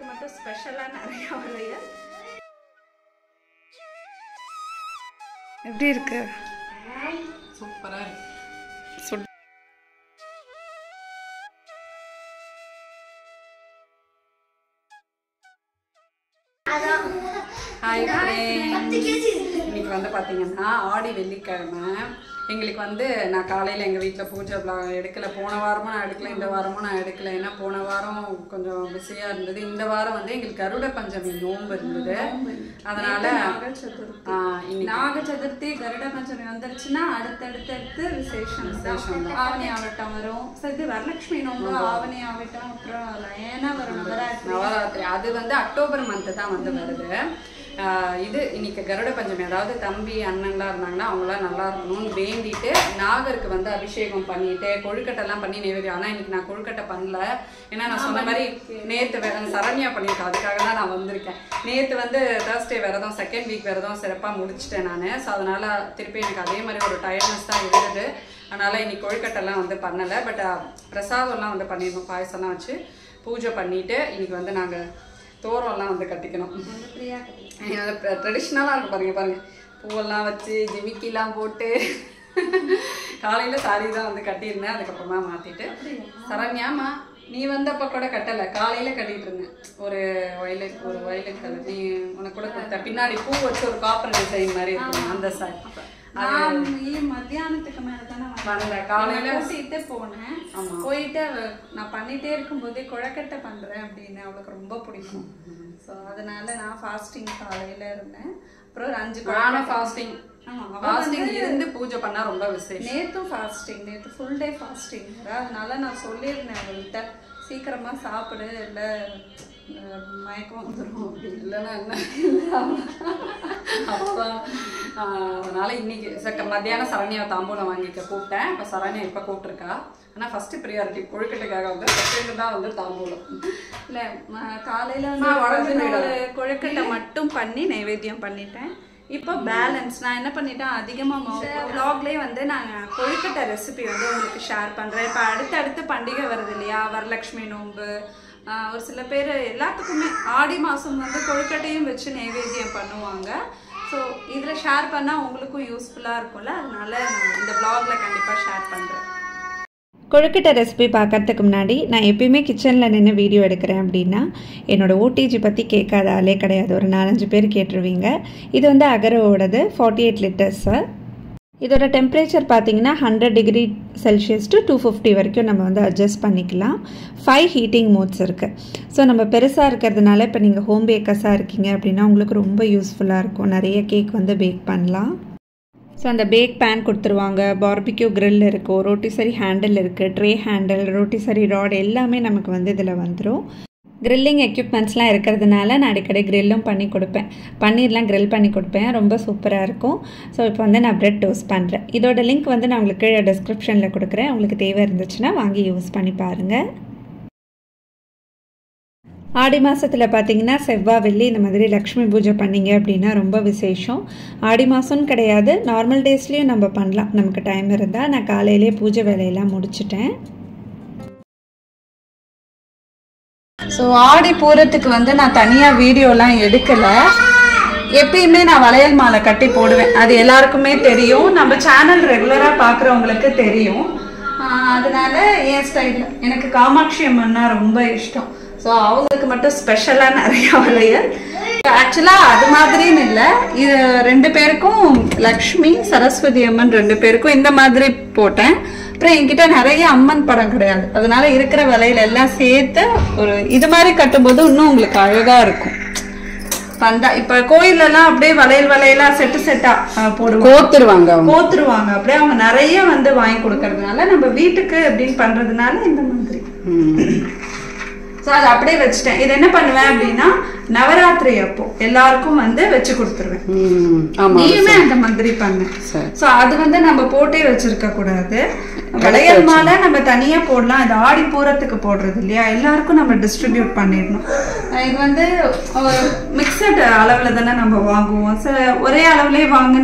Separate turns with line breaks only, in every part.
அவங்களுக்கு மட்டும் ஸ்பெஷலா நிறைய வளையல் எப்படி இருக்கு
சூப்பரா இருக்கு
சுட்
ஹாய் இன்னைக்கு வந்து பார்த்தீங்கன்னா ஆடி வெள்ளிக்கிழமை எங்களுக்கு வந்து நான் காலையில் எங்கள் வீட்டில் பூஜை vlog எடுக்கல போன வாரமும் நான் எடுக்கல இந்த வாரமும் நான் எடுக்கல ஏன்னா போன வாரம் கொஞ்சம் பிஸியாக இருந்தது இந்த வாரம் வந்து எங்களுக்கு கருட பஞ்சமி நோன்பு இருந்தது அதனால ஆ, இன்னைக்கு
நாக சதுர்த்தி கருட பஞ்சமி வந்துருச்சுன்னா அடுத்தடுத்தடுத்து விசேஷம் ஆவணி ஆவட்டம் வரும் So, இது வரலட்சுமி நோம்பு ஆவணி ஆவட்டம் அப்புறம் லயனா வரும் நவராத்திரி
நவராத்திரி அது வந்து அக்டோபர் மந்த்து தான் வந்து வருது ஆஹ் இது இன்னைக்கு கருட பஞ்சமி அதாவது தம்பி அண்ணன்லாம் இருந்தாங்கன்னா அவங்களாம் நல்லா இருக்கணும்னு வேண்டிட்டு நாகருக்கு வந்து அபிஷேகம் பண்ணிட்டு கொழுக்கட்டைலாம் பண்ணி நைவேத்தியம் ஆனால் இன்னைக்கு நான் கொழுக்கட்டை பண்ணல ஏன்னா நான் சொன்ன மாதிரி நேற்று வேற சரண்யா பண்ணியிருக்கேன் அதுக்காக தான் நான் வந்திருக்கேன் நேற்று வந்து தேர்ஸ்டே விரதம் செகண்ட் வீக் விரதம் சிறப்பாக முடிச்சிட்டேன் நான் ஸோ அதனால திருப்பி எனக்கு அதே மாதிரி ஒரு டயர்னஸ் தான் இருந்தது அதனால இன்னைக்கு கொழுக்கட்டைலாம் வந்து பண்ணலை பட் பிரசாதம்லாம் வந்து பண்ணியிருந்தோம் பாயசம்லாம் வச்சு பூஜை பண்ணிட்டு இன்னைக்கு வந்து நாங்கள் தோரம்லாம் வந்து கட்டிக்கணும்
பிரியா
ட்ரெடிஷ்னலாக இருக்கும் பாருங்க பாருங்க பூவெல்லாம் வச்சு ஜிமிக்கிலாம் போட்டு காலையில் சாரி தான் வந்து கட்டியிருந்தேன் அதுக்கப்புறமா மாற்றிட்டு சரண்யாமா நீ வந்தப்ப கூட கட்டலை காலையில் கட்டிட்டு இருந்தேன் ஒரு வயலட் ஒரு வயலட் கலர் நீ உனக்கு கூட கொடுத்த பின்னாடி பூ வச்சு ஒரு காப்பர் டிசைன் மாதிரி இருக்கும் அந்த சாரி
நான் ஈ- மத்தியானத்துக்கு மேல தானே
வந்த காலையில
கூட்டிட்டு போனேன் போயிட்டு அவ நான் பண்ணிட்டே இருக்கும்போதே குழக்கட்டை பண்றேன் அப்படின்னு அவளுக்கு ரொம்ப பிடிக்கும் ஸோ அதனால நான் ஃபாஸ்டிங் காலையில இருந்தேன் அப்புறம் ஒரு அஞ்சு
நானும் ஃபாஸ்டிங்
ஆமா, அவ
ஃபாஸ்டிங் இருந்து பூஜை பண்ணா ரொம்ப விசேஷம்
நேத்தும் ஃபாஸ்டிங் நேத்து ஃபுல் டே ஃபாஸ்டிங் அதனால நான் சொல்லியிருந்தேன் அவள்கிட்ட சீக்கிரமா சாப்பிடு இல்ல அஹ், மயக்கம் வந்துடும் அப்படின்னு
இல்லைன்னா என்ன அப்புறம் ஆஹ், அதனால இன்னைக்கு சக்க மத்தியானம் சரண்யா தாம்பூலம் வாங்கிக்க கூப்பிட்டேன் இப்போ சரண்யா இப்போ கூப்பிட்டுருக்கா ஆனால் ஃபர்ஸ்ட் ப்ரியாரிட்டி கொழுக்கட்டைக்காக வந்து செகண்ட் தான் வந்து தாம்பூலம்
இல்ல ம- காலையில
ஆ,
வந்து
உடம்பு
பதினோரு கொழுக்கட்டை மட்டும் பண்ணி நைவேத்தியம் பண்ணிட்டேன் இப்போ பேலன்ஸ் நான் என்ன பண்ணிட்டேன் அதிகமாக வ்ளாக்லேயே வந்து நாங்கள் கொழுக்கட்டை ரெசிபி வந்து உங்களுக்கு ஷேர் பண்ணுறேன் இப்போ அடுத்தடுத்து பண்டிகை வருது இல்லையா வரலட்சுமி நோன்பு ஆ, ஒரு சில பேர் எல்லாத்துக்குமே ஆடி மாதம் வந்து கொழுக்கட்டையும் வச்சு நைவேத்தியம் பண்ணுவாங்க ஸோ இதில் ஷேர் பண்ணால் உங்களுக்கும் யூஸ்ஃபுல்லாக இருக்கும்ல அதனால நான் இந்த வ்ளாகில் கண்டிப்பாக ஷேர் பண்ணுறேன்
கொழுக்கட்டை ரெசிபி பார்க்கறதுக்கு முன்னாடி நான் எப்பயுமே கிச்சனில் நின்று வீடியோ எடுக்கிறேன் அப்படின்னா என்னோடய ஓடிஜி பற்றி கேட்காத ஆளே கிடையாது ஒரு நாலஞ்சு பேர் கேட்டுருவீங்க இது வந்து அகரோவோடது ஃபார்ட்டி எயிட் லிட்டர்ஸு இதோட டெம்பரேச்சர் பார்த்தீங்கன்னா hundred degree celsius to two fifty வரைக்கும் நம்ம வந்து அட்ஜஸ்ட் பண்ணிக்கலாம் ஃபைவ் ஹீட்டிங் மோட்ஸ் இருக்குது ஸோ நம்ம பெருசாக இருக்கிறதுனால இப்போ நீங்கள் ஹோம் பேக்கர்ஸாக இருக்கீங்க அப்படின்னா உங்களுக்கு ரொம்ப யூஸ்ஃபுல்லாக இருக்கும் நிறைய கேக் வந்து பேக் பண்ணலாம் ஸோ அந்த பேக் பேன் கொடுத்துருவாங்க பார்பிக்யூ grill இருக்கும் ரோட்டிசரி ஹேண்டில் இருக்குது ட்ரே ஹேண்டில் ரோட்டிசரி ராட் எல்லாமே நமக்கு வந்து இதில் வந்துடும் கிரில்லிங் எக்யூப்மெண்ட்ஸ்லாம் இருக்கிறதுனால நான் அடிக்கடி கிரில்லும் பண்ணி கொடுப்பேன் பன்னீர்லாம் grill பண்ணி கொடுப்பேன் ரொம்ப சூப்பராக இருக்கும் ஸோ இப்போ வந்து நான் ப்ரெட் டோஸ்ட் பண்ணுறேன் இதோட லிங்க் வந்து நான் உங்களுக்கு கீழே டிஸ்கிரிப்ஷனில் கொடுக்குறேன் உங்களுக்கு தேவை இருந்துச்சுன்னா வாங்கி யூஸ் பண்ணி பாருங்கள் ஆடி மாதத்தில் பார்த்தீங்கன்னா செவ்வாய் வெள்ளி இந்த மாதிரி லக்ஷ்மி பூஜை பண்ணீங்க அப்படின்னா ரொம்ப விசேஷம் ஆடி மாதம்னு கிடையாது நார்மல் டேஸ்லேயும் நம்ம பண்ணலாம் நமக்கு டைம் இருந்தால் நான் காலையிலேயே பூஜை வேலையெல்லாம் முடிச்சிட்டேன்
ஸோ ஆடி பூரத்துக்கு வந்து நான் தனியாக வீடியோலாம் எடுக்கலை எப்பயுமே நான் வளையல் மாலை கட்டி போடுவேன் அது எல்லாருக்குமே தெரியும் நம்ம சேனல் ரெகுலராக பார்க்குறவங்களுக்கு தெரியும் ஆஹ் அதனால என் ஸ்டைலில் எனக்கு காமாட்சி அம்மன்னா ரொம்ப இஷ்டம் ஸோ அவங்களுக்கு மட்டும் ஸ்பெஷலாக நிறைய வளையல் ஆக்சுவலாக அது மாதிரின்னு இல்லை இது ரெண்டு பேருக்கும் லக்ஷ்மி சரஸ்வதி அம்மன் ரெண்டு பேருக்கும் இந்த மாதிரி போட்டேன் அப்புறம் என்கிட்ட நிறைய அம்மன் படம் கிடையாது அதனால இருக்கிற வளையல் எல்லாம் சேர்த்து ஒரு இது மாதிரி கட்டும்போது இன்னும் உங்களுக்கு அழகா இருக்கும் பந்தா இப்ப கோயில்ல எல்லாம் அப்படியே வளையல் வளையலா செட்டு செட்டா போடுவோம்
கோத்துருவாங்க அவங்க
கோத்துருவாங்க அப்படியே அவங்க நிறைய வந்து வாங்கி கொடுக்கறதுனால நம்ம வீட்டுக்கு அப்படின்னு பண்றதுனால இந்த மாதிரி ஸோ அதை அப்படியே வச்சுட்டேன் இது என்ன பண்ணுவேன் அப்படின்னா நவராத்திரி அப்போ எல்லாருக்கும் வந்து வச்சு கொடுத்துருவேன்
ம், ஆமா
நீயுமே அந்த மாதிரி பண்ணு
சரி.
சோ அது வந்து நம்ம போட்டே வச்சிருக்க கூடாது வளையல் மாலை நம்ம தனியா போடலாம் இது ஆடி பூரத்துக்கு போடுறது இல்லையா எல்லாருக்கும் நம்ம டிஸ்ட்ரிபியூட் பண்ணிடணும் அஹ் இது வந்து மிக்சட் அளவுல தானே நம்ம வாங்குவோம் சில ஒரே அளவுலயே வாங்கினா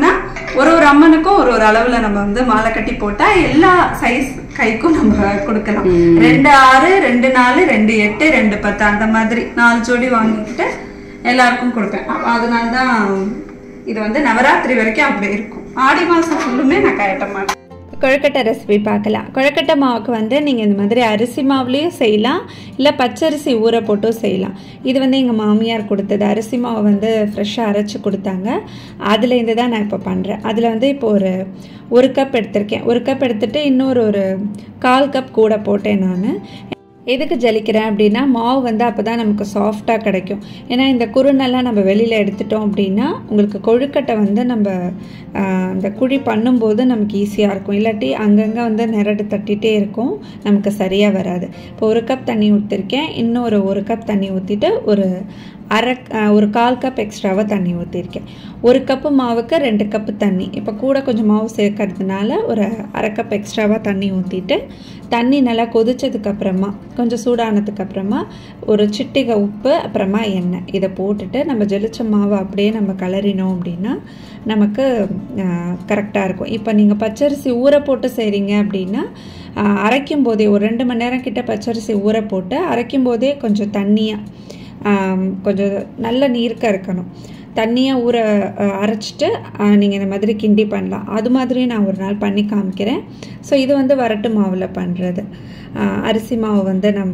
ஒரு ஒரு அம்மனுக்கும் ஒரு ஒரு அளவுல நம்ம வந்து மாலை கட்டி போட்டா எல்லா சைஸ் கைக்கும் நம்ம கொடுக்கலாம் ரெண்டு ஆறு ரெண்டு நாலு ரெண்டு எட்டு ரெண்டு பத்து அந்த மாதிரி நாலு ஜோடி வாங்கிக்கிட்டு எல்லாருக்கும் கொடுப்பேன் அப்ப அதனால தான் இது வந்து நவராத்திரி வரைக்கும் அப்படி இருக்கும் ஆடி மாசம் ஃபுல்லுமே நான் கட்ட மாட்டேன்
கொழுக்கட்டை ரெசிபி பார்க்கலாம் கொழுக்கட்டை மாவுக்கு வந்து நீங்கள் இந்த மாதிரி அரிசி மாவுலேயும் செய்யலாம் இல்லை பச்சரிசி ஊற போட்டும் செய்யலாம் இது வந்து எங்கள் மாமியார் கொடுத்தது அரிசி மாவு வந்து ஃப்ரெஷ்ஷாக அரைச்சி கொடுத்தாங்க அதுலேருந்து தான் நான் இப்போ பண்ணுறேன் அதில் வந்து இப்போ ஒரு ஒரு கப் எடுத்திருக்கேன் ஒரு கப் எடுத்துட்டு இன்னொரு ஒரு கால் கப் கூட போட்டேன் நான் எதுக்கு ஜலிக்கிறேன் அப்படின்னா மாவு வந்து அப்போ தான் நமக்கு சாஃப்டாக கிடைக்கும் ஏன்னா இந்த குருணெல்லாம் நம்ம வெளியில் எடுத்துட்டோம் அப்படின்னா உங்களுக்கு கொழுக்கட்டை வந்து நம்ம ஆஹ், அந்த குழி பண்ணும்போது நமக்கு ஈஸியாக இருக்கும் இல்லாட்டி அங்கங்கே வந்து நிரடு தட்டிகிட்டே இருக்கும் நமக்கு சரியாக வராது இப்போ ஒரு கப் தண்ணி ஊற்றிருக்கேன் இன்னும் ஒரு ஒரு கப் தண்ணி ஊற்றிட்டு ஒரு அரை ஆஹ், ஒரு கால் கப் எக்ஸ்ட்ராவாக தண்ணி ஊற்றிருக்கேன் ஒரு கப்பு மாவுக்கு ரெண்டு கப்பு தண்ணி இப்போ கூட கொஞ்சம் மாவு சேர்க்கறதுனால ஒரு அரை கப் எக்ஸ்ட்ராவாக தண்ணி ஊற்றிட்டு தண்ணி நல்லா கொதிச்சதுக்கு அப்புறமா கொஞ்சம் சூடானதுக்கு அப்புறமா ஒரு சிட்டிகை உப்பு அப்புறமா எண்ணெய் இதை போட்டுட்டு நம்ம ஜெலிச்ச மாவை அப்படியே நம்ம கலரினோம் அப்படின்னா நமக்கு கரெக்டாக இருக்கும் இப்போ நீங்கள் பச்சரிசி ஊற போட்டு செய்கிறீங்க அப்படின்னா ஆஹ், அரைக்கும் போதே ஒரு ரெண்டு மணி நேரம் கிட்ட பச்சரிசி ஊற போட்டு அரைக்கும் போதே கொஞ்சம் தண்ணியாக கொஞ்சம் நல்ல நீர்க்க இருக்கணும் தண்ணியாக ஊற அஹ், அரைச்சிட்டு நீங்கள் இந்த மாதிரி கிண்டி பண்ணலாம் அது மாதிரி நான் ஒரு நாள் பண்ணி காமிக்கிறேன் ஸோ இது வந்து வரட்டு மாவில் பண்ணுறது அரிசி மாவு வந்து நம்ம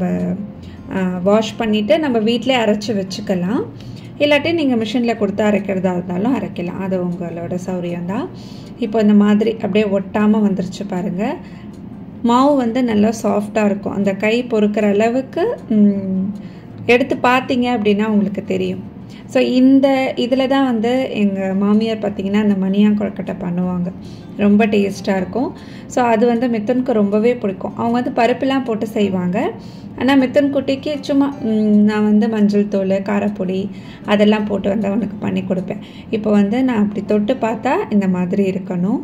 வாஷ் பண்ணிவிட்டு நம்ம வீட்டிலே அரைச்சி வச்சுக்கலாம் இல்லாட்டி நீங்கள் மிஷினில் கொடுத்து அரைக்கிறதா இருந்தாலும் அரைக்கலாம் அது உங்களோட சௌரியம்தான் இப்போ இந்த மாதிரி அப்படியே ஒட்டாமல் வந்துருச்சு பாருங்கள் மாவு வந்து நல்லா சாஃப்டாக இருக்கும் அந்த கை பொறுக்கிற அளவுக்கு ம், எடுத்து பார்த்தீங்க அப்படின்னா உங்களுக்கு தெரியும் ஸோ இந்த இதில் தான் வந்து எங்கள் மாமியார் பார்த்தீங்கன்னா அந்த மணியா கொழுக்கட்டை பண்ணுவாங்க ரொம்ப டேஸ்ட்டாக இருக்கும் ஸோ அது வந்து மித்தனுக்கு ரொம்பவே பிடிக்கும் அவங்க வந்து பருப்புலாம் போட்டு செய்வாங்க ஆனால் மித்தன் குட்டிக்கு சும்மா ம், நான் வந்து மஞ்சள் தூள் காரப்பொடி அதெல்லாம் போட்டு வந்து அவனுக்கு பண்ணி கொடுப்பேன் இப்போ வந்து நான் அப்படி தொட்டு பார்த்தா இந்த மாதிரி இருக்கணும்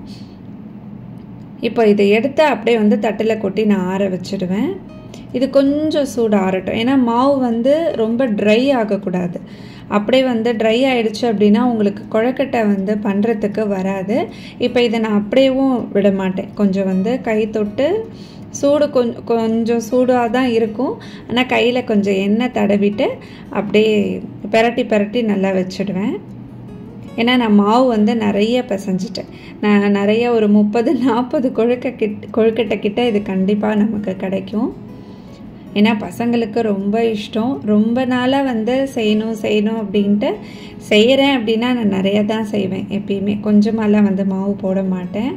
இப்போ இதை எடுத்து அப்படியே வந்து தட்டில் கொட்டி நான் ஆற வச்சிடுவேன் இது கொஞ்சம் சூடு ஆறட்டும் ஏன்னா மாவு வந்து ரொம்ப ட்ரை ஆகக்கூடாது அப்படியே வந்து ட்ரை ஆயிடுச்சு அப்படின்னா உங்களுக்கு குழக்கட்டை வந்து பண்ணுறதுக்கு வராது இப்போ இதை நான் அப்படியேவும் விட மாட்டேன் கொஞ்சம் வந்து கை தொட்டு சூடு கொஞ்சம் கொஞ்சம் சூடாக தான் இருக்கும் ஆனால் கையில் கொஞ்சம் எண்ணெய் தடவிட்டு அப்படியே பெரட்டி பெரட்டி நல்லா வச்சிடுவேன் ஏன்னா நான் மாவு வந்து நிறைய பிசைஞ்சிட்டேன் நான் நிறைய ஒரு முப்பது நாற்பது கொழுக்க கிட் கொழுக்கட்டை கிட்ட இது கண்டிப்பாக நமக்கு கிடைக்கும் ஏன்னா பசங்களுக்கு ரொம்ப இஷ்டம் ரொம்ப நாளாக வந்து செய்யணும் செய்யணும் அப்படின்ட்டு செய்கிறேன் அப்படின்னா நான் நிறைய தான் செய்வேன் எப்பயுமே கொஞ்சமாலாம் வந்து மாவு போட மாட்டேன்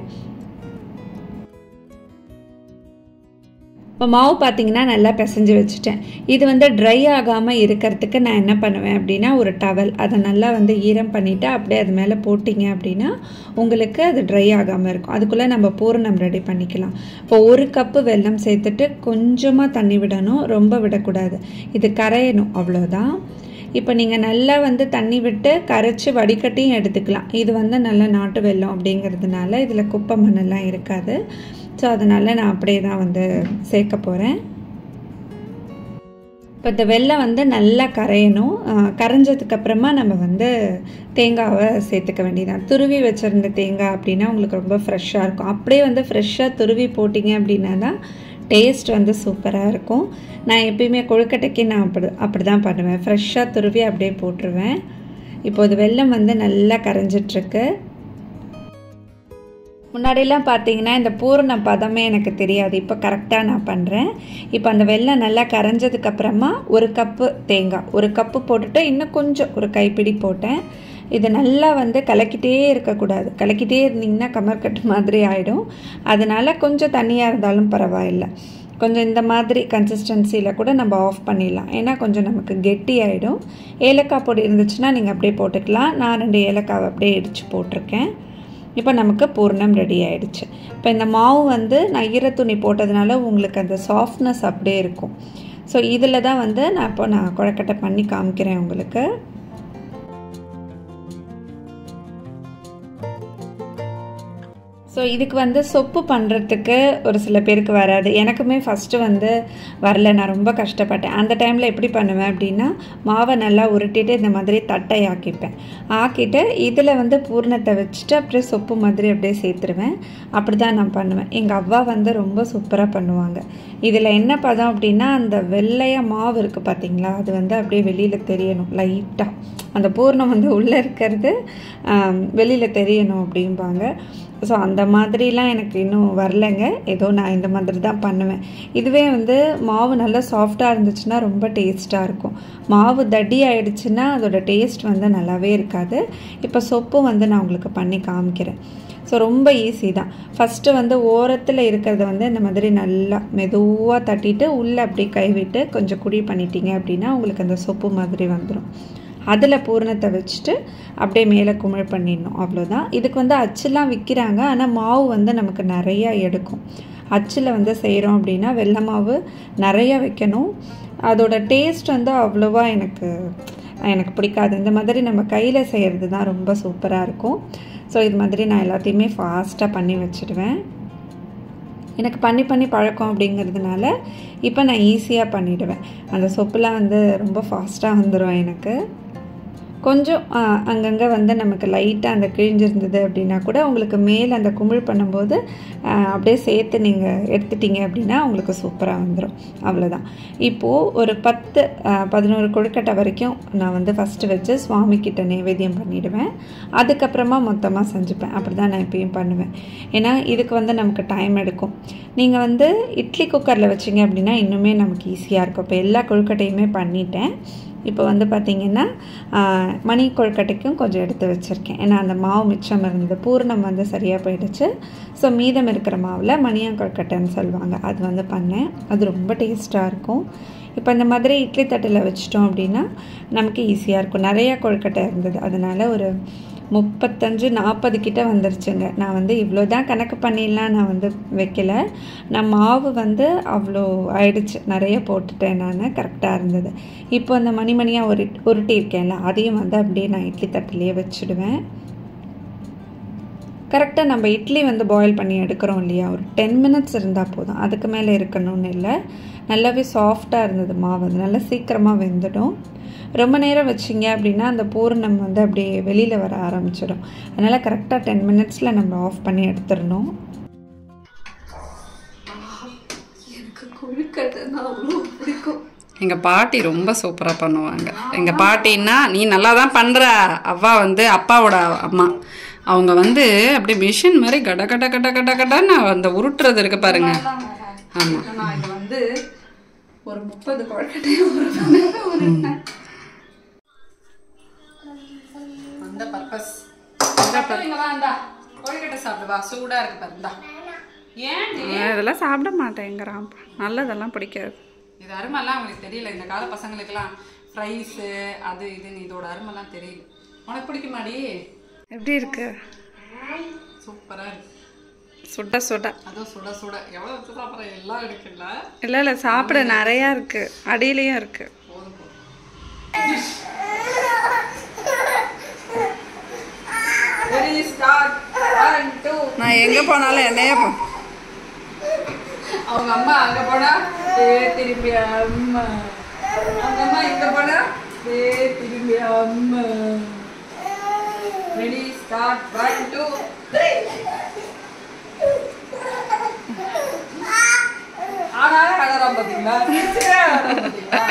இப்போ மாவு பார்த்தீங்கன்னா நல்லா பிசைஞ்சு வச்சுட்டேன் இது வந்து ட்ரை ஆகாமல் இருக்கிறதுக்கு நான் என்ன பண்ணுவேன் அப்படின்னா ஒரு டவல் அதை நல்லா வந்து ஈரம் பண்ணிவிட்டு அப்படியே அது மேலே போட்டிங்க அப்படின்னா உங்களுக்கு அது ட்ரை ஆகாமல் இருக்கும் அதுக்குள்ளே நம்ம பூரணம் ரெடி பண்ணிக்கலாம் இப்போ ஒரு கப்பு வெல்லம் சேர்த்துட்டு கொஞ்சமாக தண்ணி விடணும் ரொம்ப விடக்கூடாது இது கரையணும் அவ்வளோதான் இப்போ நீங்கள் நல்லா வந்து தண்ணி விட்டு கரைச்சி வடிகட்டியும் எடுத்துக்கலாம் இது வந்து நல்ல நாட்டு வெல்லம் அப்படிங்கிறதுனால இதில் குப்பை மண்ணெல்லாம் இருக்காது ஸோ அதனால் நான் அப்படியே தான் வந்து சேர்க்க போகிறேன் இப்போ இந்த வெல்லம் வந்து நல்லா கரையணும் அஹ் கரைஞ்சதுக்கு அப்புறமா நம்ம வந்து தேங்காவை சேர்த்துக்க வேண்டியதான் துருவி வச்சுருந்த தேங்காய் அப்படின்னா உங்களுக்கு ரொம்ப ஃப்ரெஷ்ஷாக இருக்கும் அப்படியே வந்து ஃப்ரெஷ்ஷாக துருவி போட்டிங்க அப்படின்னா தான் டேஸ்ட் வந்து சூப்பராக இருக்கும் நான் எப்பயுமே கொழுக்கட்டைக்கு நான் அப்படி அப்படி தான் பண்ணுவேன் ஃப்ரெஷ்ஷாக துருவி அப்படியே போட்டுருவேன் இப்போது வெல்லம் வந்து நல்லா கரைஞ்சிட்ருக்கு முன்னாடிலாம் பார்த்தீங்கன்னா இந்த பூரண பதமே எனக்கு தெரியாது இப்போ கரெக்டாக நான் பண்ணுறேன் இப்போ அந்த வெல்லம் நல்லா கரைஞ்சதுக்கு அப்புறமா ஒரு கப்பு தேங்காய் ஒரு கப்பு போட்டுட்டு இன்னும் கொஞ்சம் ஒரு கைப்பிடி போட்டேன் இது நல்லா வந்து கலக்கிட்டே இருக்கக்கூடாது கலக்கிட்டே இருந்தீங்கன்னா கமர்கட்டு மாதிரி ஆகிடும் அதனால கொஞ்சம் தண்ணியாக இருந்தாலும் பரவாயில்லை கொஞ்சம் இந்த மாதிரி கன்சிஸ்டன்சியில் கூட நம்ம ஆஃப் பண்ணிடலாம் ஏன்னா கொஞ்சம் நமக்கு கெட்டி ஆகிடும் ஏலக்காய் பொடி இருந்துச்சுன்னா நீங்கள் அப்படியே போட்டுக்கலாம் நான் ரெண்டு ஏலக்காவை அப்படியே இடித்து போட்டிருக்கேன் இப்போ நமக்கு பூர்ணம் ரெடி ஆயிடுச்சு இப்போ இந்த மாவு வந்து நான் ஈரத்துணி போட்டதுனால உங்களுக்கு அந்த சாஃப்ட்னஸ் அப்படியே இருக்கும் ஸோ இதில் தான் வந்து நான் இப்போ நான் குழக்கட்டை பண்ணி காமிக்கிறேன் உங்களுக்கு ஸோ இதுக்கு வந்து சொப்பு பண்ணுறதுக்கு ஒரு சில பேருக்கு வராது எனக்குமே ஃபஸ்ட்டு வந்து வரல நான் ரொம்ப கஷ்டப்பட்டேன் அந்த டைமில் எப்படி பண்ணுவேன் அப்படின்னா மாவை நல்லா உருட்டிட்டு இந்த மாதிரி தட்டை ஆக்கிப்பேன் ஆக்கிட்டு இதில் வந்து பூர்ணத்தை வச்சுட்டு அப்படியே சொப்பு மாதிரி அப்படியே சேர்த்துருவேன் அப்படி தான் நான் பண்ணுவேன் எங்கள் அவ்வா வந்து ரொம்ப சூப்பராக பண்ணுவாங்க இதில் என்ன பதம் அப்படின்னா அந்த வெள்ளையாக மாவு இருக்குது பார்த்தீங்களா அது வந்து அப்படியே வெளியில் தெரியணும் லைட்டாக அந்த பூர்ணம் வந்து உள்ளே இருக்கிறது வெளியில் தெரியணும் அப்படிம்பாங்க ஸோ அந்த மாதிரிலாம் எனக்கு இன்னும் வரலைங்க ஏதோ நான் இந்த மாதிரி தான் பண்ணுவேன் இதுவே வந்து மாவு நல்லா சாஃப்டாக இருந்துச்சுன்னா ரொம்ப டேஸ்ட்டாக இருக்கும் மாவு தடி ஆயிடுச்சுன்னா அதோட டேஸ்ட் வந்து நல்லாவே இருக்காது இப்போ சொப்பு வந்து நான் உங்களுக்கு பண்ணி காமிக்கிறேன் ஸோ ரொம்ப ஈஸி தான் ஃபஸ்ட்டு வந்து ஓரத்தில் இருக்கிறத வந்து இந்த மாதிரி நல்லா மெதுவாக தட்டிட்டு உள்ளே அப்படி கைவிட்டு கொஞ்சம் குழி பண்ணிட்டீங்க அப்படின்னா உங்களுக்கு அந்த சொப்பு மாதிரி வந்துடும் அதில் பூரணத்தை வச்சுட்டு அப்படியே மேலே குமிழ் பண்ணிடணும் அவ்வளோதான் இதுக்கு வந்து அச்சுலாம் விற்கிறாங்க ஆனால் மாவு வந்து நமக்கு நிறையா எடுக்கும் அச்சில் வந்து செய்கிறோம் அப்படின்னா வெள்ளை மாவு நிறையா வைக்கணும் அதோட டேஸ்ட் வந்து அவ்வளோவா எனக்கு எனக்கு பிடிக்காது இந்த மாதிரி நம்ம கையில் செய்கிறது தான் ரொம்ப சூப்பராக இருக்கும் ஸோ இது மாதிரி நான் எல்லாத்தையுமே ஃபாஸ்ட்டாக பண்ணி வச்சுடுவேன் எனக்கு பண்ணி பண்ணி பழக்கம் அப்படிங்கிறதுனால இப்போ நான் ஈஸியாக பண்ணிவிடுவேன் அந்த சொப்புலாம் வந்து ரொம்ப ஃபாஸ்ட்டாக வந்துடும் எனக்கு கொஞ்சம் அங்கங்கே வந்து நமக்கு லைட்டாக அந்த கிழிஞ்சிருந்தது அப்படின்னா கூட உங்களுக்கு மேலே அந்த குமிழ் பண்ணும்போது அப்படியே சேர்த்து நீங்கள் எடுத்துட்டீங்க அப்படின்னா உங்களுக்கு சூப்பராக வந்துடும் அவ்வளோதான் இப்போது ஒரு பத்து பதினோரு கொழுக்கட்டை வரைக்கும் நான் வந்து ஃபஸ்ட்டு வச்சு சுவாமிக்கிட்ட நைவேத்தியம் பண்ணிவிடுவேன் அதுக்கப்புறமா மொத்தமாக செஞ்சுப்பேன் அப்படி தான் நான் எப்பயும் பண்ணுவேன் ஏன்னா இதுக்கு வந்து நமக்கு டைம் எடுக்கும் நீங்கள் வந்து இட்லி குக்கரில் வச்சிங்க அப்படின்னா இன்னுமே நமக்கு ஈஸியாக இருக்கும் இப்போ எல்லா கொழுக்கட்டையுமே பண்ணிட்டேன் இப்போ வந்து பார்த்திங்கன்னா மணி கொழுக்கட்டைக்கும் கொஞ்சம் எடுத்து வச்சுருக்கேன் ஏன்னா அந்த மாவு மிச்சம் இருந்தது பூர்ணம் வந்து சரியாக போயிடுச்சு ஸோ மீதம் இருக்கிற மாவில் மணியாங் கொழுக்கட்டைன்னு சொல்லுவாங்க அது வந்து பண்ணேன் அது ரொம்ப டேஸ்ட்டாக இருக்கும் இப்போ இந்த மாதிரி இட்லி தட்டில் வச்சிட்டோம் அப்படின்னா நமக்கு ஈஸியாக இருக்கும் நிறையா கொழுக்கட்டை இருந்தது அதனால் ஒரு முப்பத்தஞ்சு நாற்பது கிட்ட வந்துருச்சுங்க நான் வந்து இவ்வளோ தான் கணக்கு பண்ணிடலாம் நான் வந்து வைக்கல நான் மாவு வந்து அவ்வளோ ஆயிடுச்சு நிறைய போட்டுட்டேன் நான் கரெக்டாக இருந்தது இப்போ அந்த மணி மணியாக ஒரு உருட்டி இருக்கேன்ல அதையும் வந்து அப்படியே நான் இட்லி தட்டிலேயே வச்சுடுவேன் கரெக்டாக நம்ம இட்லி வந்து பாயில் பண்ணி எடுக்கிறோம் இல்லையா ஒரு டென் மினிட்ஸ் இருந்தால் போதும் அதுக்கு மேலே இருக்கணும்னு இல்லை நல்லாவே சாஃப்டாக இருந்தது மாவு அது நல்லா சீக்கிரமாக வெந்துடும் ரொம்ப நேரம் வச்சிங்க அப்படின்னா அந்த பூரணம் வந்து அப்படியே வெளியில் வர ஆரம்பிச்சிடும் அதனால் கரெக்டாக டென் மினிட்ஸில் நம்ம ஆஃப் பண்ணி எடுத்துடணும்
எனக்கு கொழுக்கட்டைன்னா அவ்வளோ பிடிக்கும்
எங்கள் பாட்டி ரொம்ப சூப்பராக பண்ணுவாங்க எங்கள் பாட்டின்னா நீ நல்லா தான் பண்ணுற அவ்வா வந்து அப்பாவோட அம்மா அவங்க வந்து அப்படியே மிஷின் மாதிரி கட கட கட கட கடன்னு அந்த உருட்டுறது இருக்கு பாருங்க ஆமாம்
நான் இது வந்து ஒரு முப்பது கொழுக்கட்டையும் ஒரு மணி நேரம் உருட்டினேன்.
அந்த பர்பஸ் இங்க வாண்டா கொழுக்கட்டை சாப்பிடு வா சூடா இருக்கு பாருந்தா ஏன்
இதெல்லாம் சாப்பிட மாட்டேங்கிறான் நல்லதெல்லாம் பிடிக்காது
இது அருமெல்லாம் அவங்களுக்கு தெரியல இந்த கால பசங்களுக்கெல்லாம் ஃப்ரைஸு அது இதுன்னு இதோட அருமெல்லாம் தெரியல உனக்கு பிடிக்குமாடி
எப்படி இருக்கு
சூப்பரா இருக்கு
சுட சுட
அதுவும் சுட சுட எவ்வளோ வச்சு சாப்பிட்ற எல்லாம் இருக்குல்ல
இல்லை இல்லை சாப்பிட நிறையா இருக்கு அடியிலையும் இருக்கு
போதும் போதும் Ready, start. One, two.
நான் எங்கே போனாலும் என்னையே போ
அவங்க அம்மா அங்க போனா ஏ திரும்பி அம்மா அவங்க அம்மா இங்க போனா ஏ திரும்பி அம்மா ready start one two three ஆனாலும் அழறான் பாத்தீங்களா சிரிச்சுட்டே அழறான் பாத்தீங்களா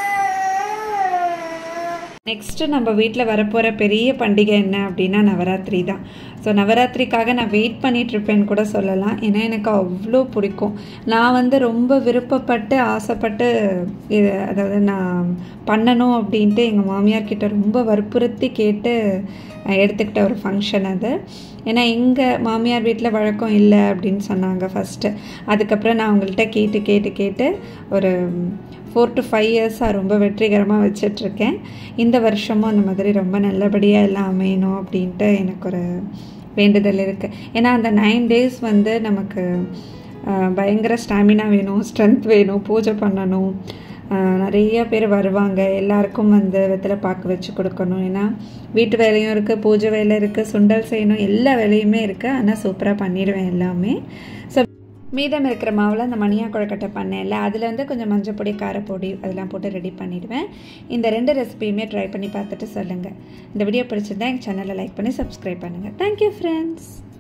நெக்ஸ்ட்டு நம்ம வீட்டில் வரப்போகிற பெரிய பண்டிகை என்ன அப்படின்னா நவராத்திரி தான் ஸோ நவராத்திரிக்காக நான் வெயிட் பண்ணிட்டு இருப்பேன்னு கூட சொல்லலாம் ஏன்னா எனக்கு அவ்வளோ பிடிக்கும் நான் வந்து ரொம்ப விருப்பப்பட்டு ஆசைப்பட்டு இது அதாவது நான் பண்ணணும் அப்படின்ட்டு எங்கள் மாமியார் கிட்ட ரொம்ப வற்புறுத்தி கேட்டு அஹ், எடுத்துக்கிட்ட ஒரு ஃபங்க்ஷன் அது ஏன்னா எங்கள் மாமியார் வீட்டில் வழக்கம் இல்லை அப்படின்னு சொன்னாங்க ஃபஸ்ட்டு அதுக்கப்புறம் நான் அவங்கள்ட்ட கேட்டு கேட்டு கேட்டு ஒரு ஃபோர் டு ஃபைவ் இயர்ஸாக ரொம்ப வெற்றிகரமாக வச்சிட்ருக்கேன் இந்த வருஷமும் அந்த மாதிரி ரொம்ப நல்லபடியாக எல்லாம் அமையணும் அப்படின்ட்டு எனக்கு ஒரு வேண்டுதல் இருக்குது ஏன்னா அந்த நைன் டேஸ் வந்து நமக்கு ஆஹ், பயங்கர ஸ்டாமினா வேணும் ஸ்ட்ரென்த் வேணும் பூஜை பண்ணணும் ஆஹ், நிறைய பேர் வருவாங்க எல்லாருக்கும் வந்து வெத்தலை பாக்கு வச்சு கொடுக்கணும் ஏன்னா வீட்டு வேலையும் இருக்குது பூஜை வேலை இருக்குது சுண்டல் செய்யணும் எல்லா வேலையுமே இருக்குது ஆனால் சூப்பராக பண்ணிடுவேன் எல்லாமே ஸோ மீதம் இருக்கிற மாவில் அந்த மணியா கொழுக்கட்டை பண்ணேன்ல அதில் வந்து கொஞ்சம் மஞ்சள் பொடி காரப்பொடி அதெல்லாம் போட்டு ரெடி பண்ணிடுவேன் இந்த ரெண்டு ரெசிபியுமே ட்ரை பண்ணி பார்த்துட்டு சொல்லுங்கள் இந்த வீடியோ பிடிச்சிருந்தா எங்கள் சேனலை லைக் பண்ணி சப்ஸ்கிரைப் பண்ணுங்கள் தேங்க்யூ ஃப்ரெண்ட்ஸ்